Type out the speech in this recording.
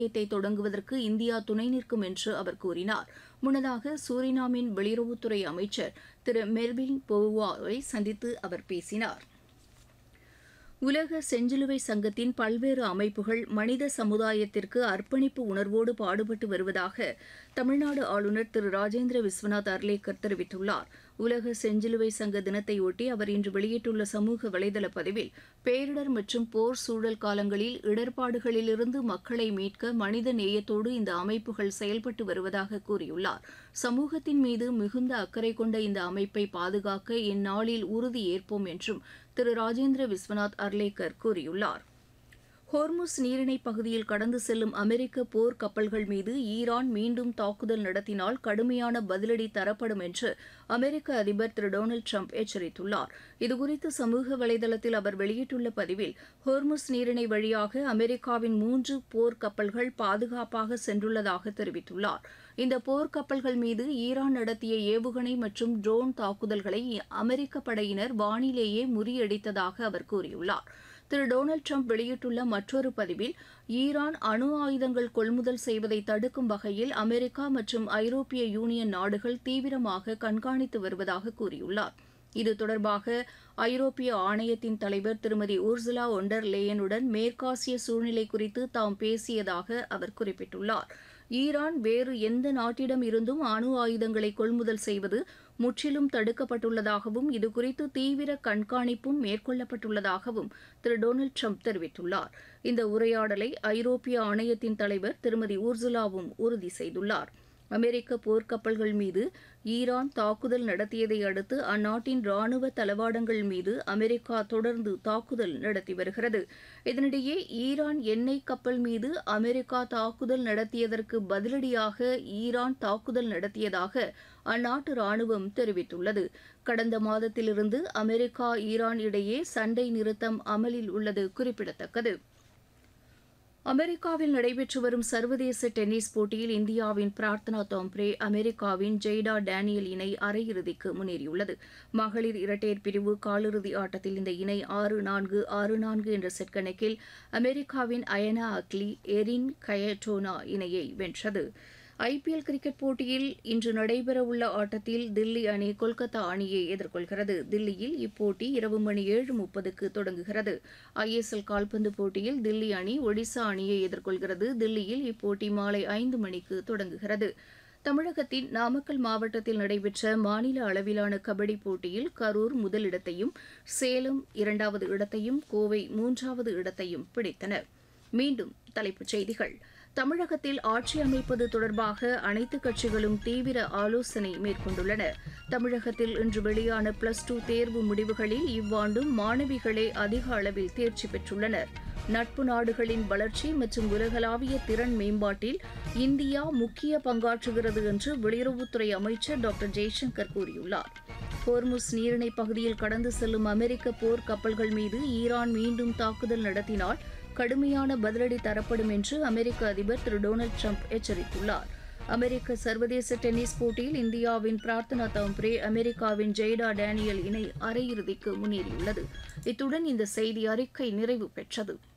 த்தை தொடங்குவதற்கு இந்தியா துணை நிற்கும் என்று அவர் கூறினார் முன்னதாக சூரினாமின் வெளியுறவுத்துறை அமைச்சர் திரு மெர்வின் போவாவை சந்தித்து அவர் பேசினார் உலக செஞ்சிலுவை சங்கத்தின் பல்வேறு அமைப்புகள் மனித சமுதாயத்திற்கு அர்ப்பணிப்பு உணர்வோடு பாடுபட்டு வருவதாக தமிழ்நாடு ஆளுநர் திரு ராஜேந்திர விஸ்வநாத் அர்லேக்கர் தெரிவித்துள்ளார் உலக செஞ்சிலுவை சங்க தினத்தையொட்டி அவர் இன்று வெளியிட்டுள்ள சமூக வலைதள பதிவில் பேரிடர் மற்றும் போர் சூழல் காலங்களில் இடர்பாடுகளிலிருந்து மக்களை மீட்க மனித நேயத்தோடு இந்த அமைப்புகள் செயல்பட்டு வருவதாக கூறியுள்ளார் சமூகத்தின் மீது மிகுந்த அக்கறை கொண்ட இந்த அமைப்பை பாதுகாக்க இந்நாளில் உறுதி ஏற்போம் என்றும் திரு ராஜேந்திர விஸ்வநாத் அர்லேக்கர் கூறியுள்ளார் ஹோர்முஸ் நீரிணை பகுதியில் கடந்து செல்லும் அமெரிக்க போர் கப்பல்கள் மீது ஈரான் மீண்டும் தாக்குதல் நடத்தினால் கடுமையான பதிலடி தரப்படும் என்று அமெரிக்க அதிபர் திரு டொனால்டு ட்ரம்ப் எச்சரித்துள்ளார் இதுகுறித்து சமூக வலைதளத்தில் அவர் வெளியிட்டுள்ள பதிவில் ஹோர்முஸ் நீரிணை வழியாக அமெரிக்காவின் மூன்று போர் கப்பல்கள் பாதுகாப்பாக சென்றுள்ளதாக தெரிவித்துள்ளார் இந்த போர் கப்பல்கள் மீது ஈரான் நடத்திய ஏவுகணை மற்றும் ட்ரோன் தாக்குதல்களை அமெரிக்க படையினர் வானிலேயே முறியடித்ததாக அவர் கூறியுள்ளார் திரு டொனால்டு ட்ரம்ப் வெளியிட்டுள்ள மற்றொரு பதிவில் ஈரான் அணு ஆயுதங்கள் கொள்முதல் செய்வதை தடுக்கும் வகையில் அமெரிக்கா மற்றும் ஐரோப்பிய யூனியன் நாடுகள் தீவிரமாக கண்காணித்து வருவதாக கூறியுள்ளார் இது தொடர்பாக ஐரோப்பிய ஆணையத்தின் தலைவர் திருமதி ஊர்சுலா ஒண்டர் லேயனுடன் மேற்காசிய சூழ்நிலை குறித்து தாம் பேசியதாக அவர் குறிப்பிட்டுள்ளார் ஈரான் வேறு எந்த நாட்டிடம் இருந்தும் அணு ஆயுதங்களை கொள்முதல் செய்வது முற்றிலும் தடுக்கப்பட்டுள்ளதாகவும் இதுகுறித்து தீவிர கண்காணிப்பும் மேற்கொள்ளப்பட்டுள்ளதாகவும் திரு டொனால்டு ட்ரம்ப் தெரிவித்துள்ளார் இந்த உரையாடலை ஐரோப்பிய ஆணையத்தின் தலைவர் திருமதி ஊர்சுலாவும் உறுதி செய்துள்ளார் அமெரிக்க போர்க்கப்பல்கள் மீது ஈரான் தாக்குதல் நடத்தியதை அடுத்து அந்நாட்டின் ராணுவ தளவாடங்கள் மீது அமெரிக்கா தொடர்ந்து தாக்குதல் நடத்தி வருகிறது இதனிடையே ஈரான் எண்ணெய் கப்பல் மீது அமெரிக்கா தாக்குதல் நடத்தியதற்கு பதிலடியாக ஈரான் தாக்குதல் நடத்தியதாக அந்நாட்டு ராணுவம் தெரிவித்துள்ளது கடந்த மாதத்திலிருந்து அமெரிக்கா ஈரான் இடையே சண்டை நிறுத்தம் அமலில் உள்ளது குறிப்பிடத்தக்கது அமெரிக்காவில் நடைபெற்று வரும் சர்வதேச டென்னிஸ் போட்டியில் இந்தியாவின் பிரார்த்தனா தோம்ப்ரே அமெரிக்காவின் ஜெய்டா டேனியல் இணை அரையிறுதிக்கு முன்னேறியுள்ளது மகளிர் இரட்டையர் பிரிவு காலிறுதி ஆட்டத்தில் இந்த இணை ஆறு நான்கு ஆறு நான்கு என்ற செட் கணக்கில் அமெரிக்காவின் அயனா அக்லி எரின் கயட்டோனா இணையை வென்றது ஐபிஎல் கிரிக்கெட் போட்டியில் இன்று நடைபெறவுள்ள ஆட்டத்தில் தில்லி அணி கொல்கத்தா அணியை எதிர்கொள்கிறது தில்லியில் இப்போட்டி இரவு மணி ஏழு முப்பதுக்கு தொடங்குகிறது ஐஎஸ்எல் கால்பந்து போட்டியில் தில்லி அணி ஒடிசா அணியை எதிர்கொள்கிறது தில்லியில் இப்போட்டி மாலை ஐந்து மணிக்கு தொடங்குகிறது தமிழகத்தின் நாமக்கல் மாவட்டத்தில் நடைபெற்ற மாநில அளவிலான கபடி போட்டியில் கரூர் முதலிடத்தையும் சேலம் இரண்டாவது இடத்தையும் கோவை மூன்றாவது இடத்தையும் பிடித்தன மீண்டும் தலைப்புச் செய்திகள் தமிழகத்தில் ஆட்சி அமைப்பது தொடர்பாக அனைத்து கட்சிகளும் தீவிர ஆலோசனை மேற்கொண்டுள்ளன தமிழகத்தில் இன்று வெளியான பிளஸ் டூ தேர்வு முடிவுகளில் இவ்வாண்டும் மாணவிகளே அதிக அளவில் தேர்ச்சி பெற்றுள்ளனர் நட்பு நாடுகளின் வளர்ச்சி மற்றும் உலகளாவிய திறன் மேம்பாட்டில் இந்தியா முக்கிய பங்காற்றுகிறது என்று வெளியுறவுத்துறை அமைச்சர் டாக்டர் ஜெய்சங்கர் கூறியுள்ளார் ஹோர்முஸ் நீரிணை பகுதியில் கடந்து செல்லும் அமெரிக்க போர் கப்பல்கள் மீது ஈரான் மீண்டும் தாக்குதல் நடத்தினால் கடுமையான பதிலடி தரப்படும் என்று அமெரிக்க அதிபர் திரு டொனால்டு ட்ரம்ப் எச்சரித்துள்ளார் அமெரிக்க சர்வதேச டென்னிஸ் போட்டியில் இந்தியாவின் பிரார்த்தனா தாம்ப்ரே அமெரிக்காவின் ஜெய்டா டேனியல் இணை அரையிறுதிக்கு முன்னேறியுள்ளது இத்துடன் இந்த செய்தி அறிக்கை நிறைவு பெற்றது